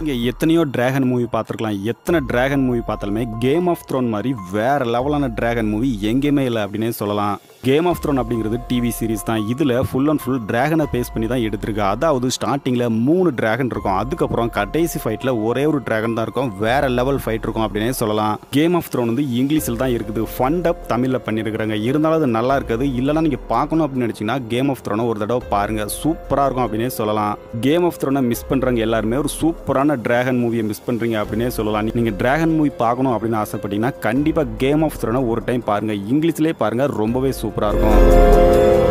இங்கே எத்தனையோ dragon movie பார்த்துருக்கலாம் எத்தனை டிராகன் மூவி பார்த்தாலுமே கேம் ஆஃப் த்ரோன் மாதிரி வேற லெவலான டிராகன் மூவி எங்கேயுமே இல்லை அப்படின்னே சொல்லலாம் கேம் ஆஃப் த்ரோன் அப்படிங்கிறது டிவி சீரிஸ் தான் இதில் ஃபுல் அண்ட் ஃபுல் டிராகனை பேஸ் பண்ணி தான் எடுத்திருக்கு அதாவது ஸ்டார்டிங்கில் மூணு டிராகன் இருக்கும் அதுக்கப்புறம் கடைசி ஃபைட்டில் ஒரே ஒரு டிராகன் தான் இருக்கும் வேற லெவல் ஃபைட் இருக்கும் அப்படின்னே சொல்லலாம் கேம் ஆஃப் த்ரோன் வந்து இங்கிலீஷில் தான் இருக்குது ஃபண்ட் அப் தமிழில் பண்ணியிருக்கிறாங்க இருந்தாலும் அது நல்லா இருக்குது இல்லைனா நீங்கள் பார்க்கணும் அப்படின்னு நினச்சிங்கன்னா கேம் ஆஃப் த்ரோனை ஒரு தடவை பாருங்கள் சூப்பராக இருக்கும் அப்படின்னே சொல்லலாம் கேம் ஆஃப் த்ரோனை மிஸ் பண்ணுறவங்க எல்லாருமே ஒரு சூப்பரான டிராகன் மூவியை மிஸ் பண்ணுறீங்க அப்படின்னே சொல்லலாம் நீங்கள் டிராகன் மூவி பார்க்கணும் அப்படின்னு ஆசைப்பட்டீங்கன்னா கண்டிப்பாக கேம் ஆஃப் த்ரோனை ஒரு டைம் பாருங்கள் இங்கிலீஷ்லேயே பாருங்கள் ரொம்பவே சூப்பராக இருக்கும்